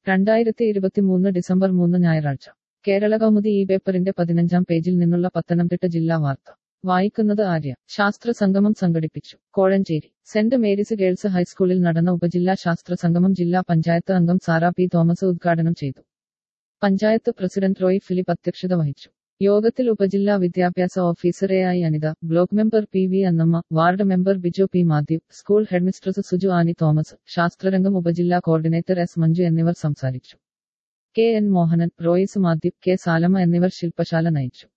രണ്ടായിരത്തി ഇരുപത്തിമൂന്ന് ഡിസംബർ മൂന്ന് ഞായറാഴ്ച കേരള കൗമുദി ഈ പേപ്പറിന്റെ പതിനഞ്ചാം പേജിൽ നിന്നുള്ള പത്തനംതിട്ട ജില്ലാ വാർത്ത വായിക്കുന്നത് ആര്യ ശാസ്ത്ര സംഗമം സംഘടിപ്പിച്ചു കോഴഞ്ചേരി സെന്റ് മേരീസ് ഗേൾസ് ഹൈസ്കൂളിൽ നടന്ന ഉപജില്ലാ ശാസ്ത്ര സംഗമം ജില്ലാ പഞ്ചായത്ത് അംഗം സാറാ പി തോമസ് ഉദ്ഘാടനം ചെയ്തു പഞ്ചായത്ത് പ്രസിഡന്റ് റോയ് ഫിലിപ്പ് അധ്യക്ഷത വഹിച്ചു യോഗത്തിൽ ഉപജില്ലാ വിദ്യാഭ്യാസ officer A I Anitha block member P V Annamma ward member Biju P Mathew school headmistress Suju Annie Thomas Sasthrarangam ഉപജില്ലാ കോർഡിനേറ്റർ എസ് മഞ്ജു എന്നിവർ സംസാരിച്ചു K N Mohanan Royce Mathew K Salama എന്നിവർ ശില്പശാല നയിച്ചു